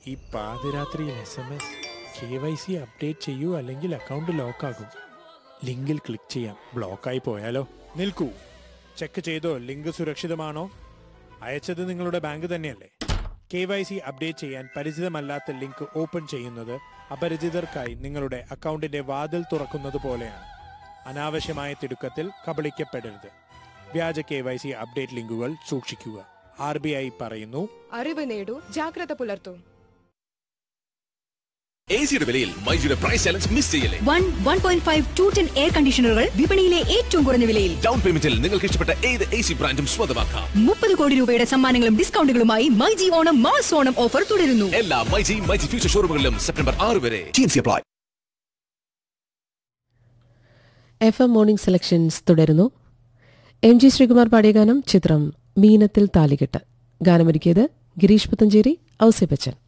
ഈ പാതിരാത്രിയിൽ S M S K Y C update ചെയ്യൂ അല്ലെങ്കിൽ അക്കൗണ്ട് ലോക്കാകും ലിങ്കിൽ ക്ലിക്ക് ചെയ്യാം ബ്ലോക്കായി പോയാലോ നിൽക്കൂ ചെക്ക് ചെയ്തോ ലിങ്ക് സുരക്ഷിതമാണോ അയച്ചത് നിങ്ങളുടെ ബാങ്ക് തന്നെയല്ലേ കെ വൈ സി അപ്ഡേറ്റ് ചെയ്യാൻ പരിചിതമല്ലാത്ത ലിങ്ക് ഓപ്പൺ ചെയ്യുന്നത് അപരിചിതർക്കായി നിങ്ങളുടെ അക്കൗണ്ടിന്റെ വാതിൽ തുറക്കുന്നത് പോലെയാണ് അനാവശ്യമായ തിടുക്കത്തിൽ കബളിക്കപ്പെടരുത് വ്യാജ കെ വൈ സി അപ്ഡേറ്റ് ലിങ്കുകൾ സൂക്ഷിക്കുക ആർ ബി ഐ പറയുന്നു അറിവ് നേടൂ ജാഗ്രത പുലർത്തൂ എ സിയുടെ വിലയിൽ മൈജിയുടെ പ്രൈസ് ചലഞ്ച് മിസ് ചെയ്യല്ലേ one one point five to ten air കണ്ടീഷണറുകൾ വിപണിയിലെ ഏറ്റവും കുറഞ്ഞ വിലയിൽ ഡൗൺ പേയ്മെന്റിൽ നിങ്ങൾക്ക് ഇഷ്ടപ്പെട്ട ഏത് എ സി ബ്രാൻഡും സ്വന്തമാക്കാം മുപ്പത് കോടി രൂപയുടെ സമ്മാനങ്ങളും ഡിസ്കൗണ്ടുകളുമായി myG Onam mass Onam offer തുടരുന്നു എല്ലാ മൈജി മൈജി ഫ്യൂച്ചർ ഷോറൂമുകളിലും സെപ്റ്റംബർ ആറ് വരെ അപ്ലൈ എഫ് എം മോർണിംഗ് സെലക്ഷൻസ് തുടരുന്നു എം ജി ശ്രീകുമാർ പാടിയ ഗാനം ചിത്രം മീനത്തിൽ താലികെട്ട് ഗാനമൊരുക്കിയത് ഗിരീഷ് പുത്തഞ്ചേരി ഔസേ ബച്ചൻ